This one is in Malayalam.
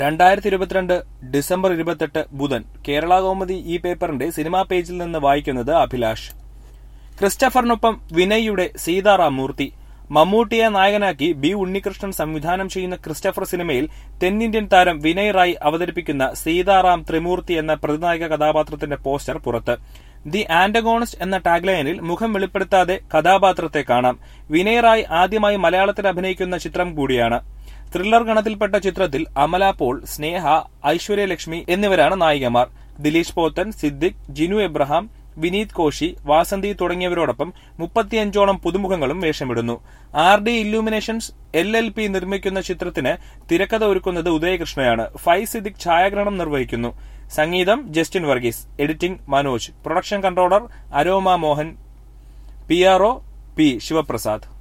രണ്ടായിരത്തി ഇരുപത്തിരണ്ട് ഡിസംബർ ഇരുപത്തെട്ട് ബുധൻ കേരള കൗമുദി ഈ പേപ്പറിന്റെ സിനിമാ പേജിൽ നിന്ന് വായിക്കുന്നത് അഭിലാഷ് ക്രിസ്റ്റഫറിനൊപ്പം വിനയ്യുടെ സീതാറാം മൂർത്തി മമ്മൂട്ടിയെ നായകനാക്കി ബി ഉണ്ണികൃഷ്ണൻ സംവിധാനം ചെയ്യുന്ന ക്രിസ്റ്റഫർ സിനിമയിൽ തെന്നിന്ത്യൻ താരം വിനയ് റായ് അവതരിപ്പിക്കുന്ന സീതാറാം ത്രിമൂർത്തി എന്ന പ്രതിനായക കഥാപാത്രത്തിന്റെ പോസ്റ്റർ പുറത്ത് ദി ആന്റഗോണിസ്റ്റ് എന്ന ടാഗ്ലൈനിൽ മുഖം വെളിപ്പെടുത്താതെ കഥാപാത്രത്തെ കാണാം വിനയ് റായ് ആദ്യമായി മലയാളത്തിൽ അഭിനയിക്കുന്ന ചിത്രം കൂടിയാണ് ത്രില്ലർ ഗണത്തിൽപ്പെട്ട ചിത്രത്തിൽ അമല പോൾ സ്നേഹ ഐശ്വര്യലക്ഷ്മി എന്നിവരാണ് നായികമാർ ദിലീഷ് പോത്തൻ സിദ്ദിഖ് ജിനു എബ്രഹാം വിനീത് കോശി വാസന്തി തുടങ്ങിയവരോടൊപ്പം മുപ്പത്തിയഞ്ചോളം പുതുമുഖങ്ങളും വേഷമിടുന്നു R D illuminations L L P നിർമ്മിക്കുന്ന ചിത്രത്തിന് തിരക്കഥ ഒരുക്കുന്നത് ഉദയകൃഷ്ണയാണ് ഫൈ സിദ്ദിഖ് ഛായാഗ്രഹണം നിർവഹിക്കുന്നു സംഗീതം Justin Varghese editing Manoj production controller Aroma Mohan P R O P Sivaprasad